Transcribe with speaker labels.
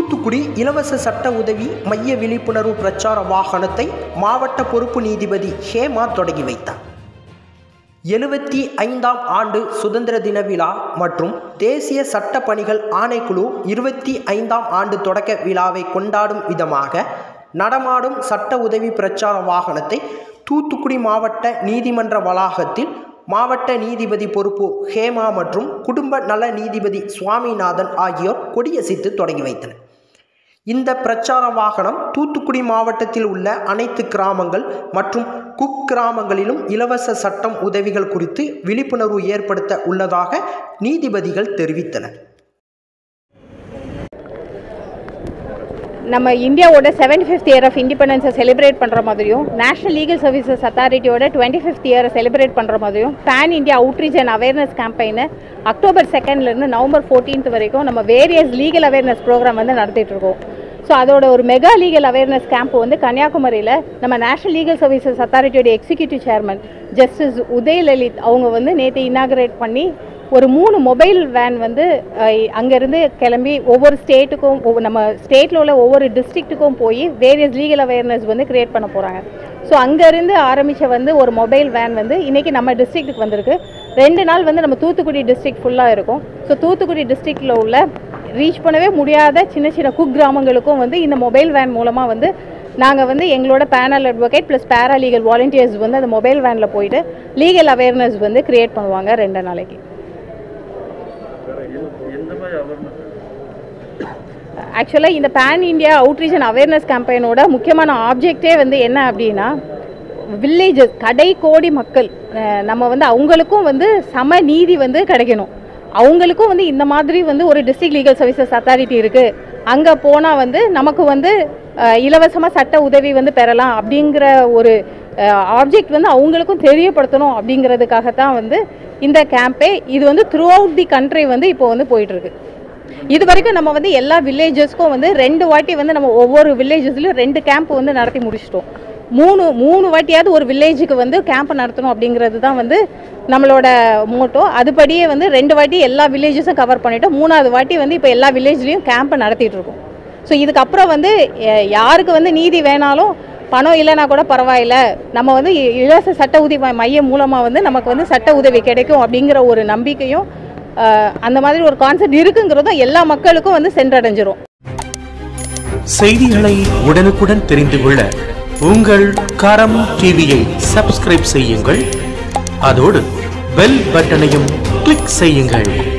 Speaker 1: தூத்துக்குடி இலவச சட்ட உதவி மைய விழிப்புணர்வு பிரச்சார வாகனத்தை மாவட்ட பொறுப்பு நீதிபதி ஹேமா தொடங்கி வைத்தார் எழுபத்தி ஐந்தாம் ஆண்டு சுதந்திர தின விழா மற்றும் தேசிய சட்ட பணிகள் ஆணைக்குழு இருபத்தி ஐந்தாம் ஆண்டு தொடக்க விழாவை கொண்டாடும் விதமாக நடமாடும் சட்ட உதவி பிரச்சார வாகனத்தை தூத்துக்குடி மாவட்ட நீதிமன்ற வளாகத்தில் மாவட்ட நீதிபதி பொறுப்பு ஹேமா மற்றும் குடும்ப நல நீதிபதி சுவாமிநாதன் ஆகியோர் கொடியசைத்து தொடங்கி வைத்தனர் இந்த பிரச்சார வாகனம் தூத்துக்குடி மாவட்டத்தில் உள்ள அனைத்து கிராமங்கள் மற்றும் குக் கிராமங்களிலும் இலவச சட்டம் உதவிகள் குறித்து விழிப்புணர்வு ஏற்படுத்த உள்ளதாக நீதிபதிகள் தெரிவித்தனர்
Speaker 2: நம்ம இந்தியாவோட செவன்டி ஃபிஃப்த் இயர் ஆஃப் இண்டிபெண்டன்ஸை செலிப்ரேட் பண்ணுற மாதிரியும் நேஷனல் லீகல் சர்வீசஸ் அத்தாரிட்டியோட டுவெண்ட்டி ஃபிஃப்த் இயரை செலிப்ரேட் பண்ணுற மாதிரியும் pan India outreach and awareness கேம்பெயினை அக்டோபர் செகண்ட்லேருந்து நவம்பர் ஃபோர்டீன்த் வரைக்கும் நம்ம வேரியஸ் லீகல் அவேர்னஸ் ப்ரோக்ராம் வந்து நடத்திட்டு இருக்கோம் ஸோ அதோட ஒரு மெகா லீகல் அவேர்னஸ் கேம்ப் வந்து கன்னியாகுமரியில் நம்ம நேஷனல் லீகல் சர்வீசஸ் அத்தாரிட்டியோட எக்ஸிக்யூட்டிவ் சேர்மன் ஜஸ்டிஸ் உதயலலித் அவங்க வந்து நேற்று இனாகரேட் பண்ணி ஒரு மூணு மொபைல் வேன் வந்து அஹ், அங்கேருந்து கிளம்பி ஒவ்வொரு ஸ்டேட்டுக்கும் ஒவ்வொரு நம்ம ஸ்டேட்டில் உள்ள ஒவ்வொரு டிஸ்ட்ரிக்ட்டுக்கும் போய் வேரியஸ் லீகல் அவேர்னஸ் வந்து கிரியேட் பண்ண போகிறாங்க ஸோ அங்கேருந்து ஆரம்பித்த வந்து ஒரு மொபைல் வேன் வந்து இன்றைக்கி நம்ம டிஸ்ட்ரிக்ட்டுக்கு வந்திருக்கு ரெண்டு நாள் வந்து நம்ம தூத்துக்குடி டிஸ்ட்ரிக்ட் ஃபுல்லாக இருக்கும் ஸோ தூத்துக்குடி டிஸ்ட்ரிக்டில் உள்ள ரீச் பண்ணவே முடியாத சின்ன சின்ன குக் கிராமங்களுக்கும் வந்து இந்த மொபைல் வேன் மூலமாக வந்து நாங்கள் வந்து எங்களோட panel advocate plus paralegal volunteers வந்து அந்த மொபைல் வேனில் போயிட்டு லீகல் அவேர்னஸ் வந்து கிரியேட் பண்ணுவாங்க ரெண்டு நாளைக்கு ஆக்சுவலாக இந்த pan India outreach and awareness கேம்பெயினோட முக்கியமான ஆப்ஜெக்டே வந்து என்ன அப்படின்னா வில்லேஜஸ் கடை கோடி மக்கள் அஹ் நம்ம வந்து அவங்களுக்கும் வந்து சம நீதி வந்து கிடைக்கணும் அவங்களுக்கும் வந்து இந்த மாதிரி வந்து ஒரு டிஸ்ட்ரிக்ட் லீகல் சர்வீசஸ் அத்தாரிட்டி இருக்குது அங்கே போனால் வந்து நமக்கு வந்து இலவசமாக சட்ட உதவி வந்து பெறலாம் அப்படிங்கிற ஒரு ஆப்ஜெக்ட் வந்து அவங்களுக்கும் தெரியப்படுத்தணும் அப்படிங்கிறதுக்காகத்தான் வந்து இந்த கேம்பே இது வந்து த்ரூ அவுட் தி கண்ட்ரி வந்து இப்போ வந்து போயிட்டுருக்கு இது வரைக்கும் நம்ம வந்து எல்லா வில்லேஜஸ்க்கும் வந்து ரெண்டு வாட்டி வந்து நம்ம ஒவ்வொரு வில்லேஜஸ்லையும் ரெண்டு கேம்ப் வந்து நடத்தி முடிச்சிட்டோம் மூணு மூணு வாட்டியாவது ஒரு வில்லேஜுக்கு வந்து கேம்ப் நடத்தணும் அப்படிங்கிறது தான் வந்து நம்மளோட மோட்டோ அதுபடியே வந்து ரெண்டு வாட்டி எல்லா வில்லேஜஸும் கவர் பண்ணிட்டோம் மூணாவது வாட்டி வந்து இப்போ எல்லா வில்லேஜ்லேயும் கேம்ப்பை நடத்திட்டு இருக்கோம் ஸோ இதுக்கப்புறம் வந்து எ- யாருக்கு வந்து நீதி வேணாலும் பணம் இல்லைனா கூட பரவாயில்ல நம்ம வந்து இ- இலவச சட்ட உதவி மை- மையம் மூலமாக வந்து நமக்கு வந்து சட்ட உதவி கிடைக்கும் அப்படிங்கிற ஒரு நம்பிக்கையும் அஹ், அந்த மாதிரி ஒரு கான்செப்ட் இருக்குங்கிறதும் எல்லா மக்களுக்கும் வந்து சென்றடைஞ்சிரும்
Speaker 3: செய்திகளை உடனுக்குடன் தெரிந்து கொள்ள உங்கள் கரம் டிவியை சப்ஸ்கிரைப் செய்யுங்கள் அதோடு பெல் பட்டனையும் கிளிக் செய்யுங்கள்